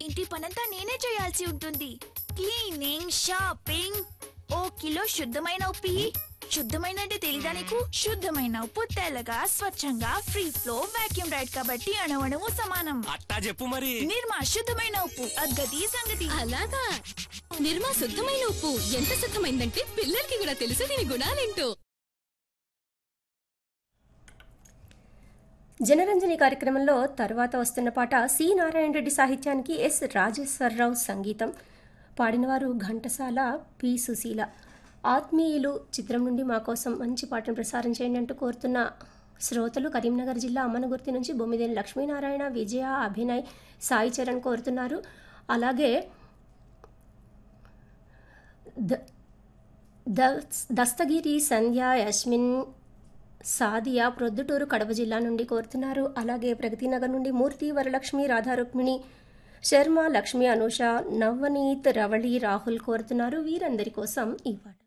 ఇంటి పనంతా నేనే చేయాల్సి ఉంటుంది క్లీనింగ్ షాపింగ్ ఓ కిలో శుద్ధమైన ఉప్పు ఇయ్యి. శుద్ధమైన అంటే తెలీదా నీకు శుద్ధమైన ఉప్పు తెల్లగా స్వచ్ఛంగా ఫ్రీ ఫ్లో వాక్యూమ్ రైడ్ కాబట్టి అణవణము సమానం అట్టా చెప్పు మరి నిర్మా శుద్ధమైన ఉప్పు అగ్గది సంగతి అలాగా నిర్మా శుద్ధమైన ఉప్పు ఎంత శుద్ధమైందంటే పిల్లలకి కూడా తెలుసు దీని గుణాలేంటో జనరంజని కార్యక్రమంలో తర్వాత వస్తున్న పాట సి నారాయణ రెడ్డి సాహిత్యానికి ఎస్ రాజేశ్వరరావు సంగీతం పాడినవారు ఘంటసాల పి సుశీల ఆత్మీయులు చిత్రం నుండి మా కోసం మంచి పాటను ప్రసారం చేయండి అంటూ కోరుతున్న శ్రోతలు కరీంనగర్ జిల్లా అమ్మనగుర్తి నుంచి బొమ్మిదేని లక్ష్మీనారాయణ విజయ అభినయ్ సాయి చరణ్ కోరుతున్నారు అలాగే ద దస్- దస్తగిరి సంధ్య యస్మిన్ సాదియా ప్రొద్దుటూరు కడప జిల్లా నుండి కోరుతున్నారు అలాగే ప్రగతినగర్ నుండి మూర్తి వరలక్ష్మి రాధారుక్మిణి శర్మ లక్ష్మి అనూష నవనీత్ రవళి రాహుల్ కోరుతున్నారు వీరందరి కోసం ఈ పాట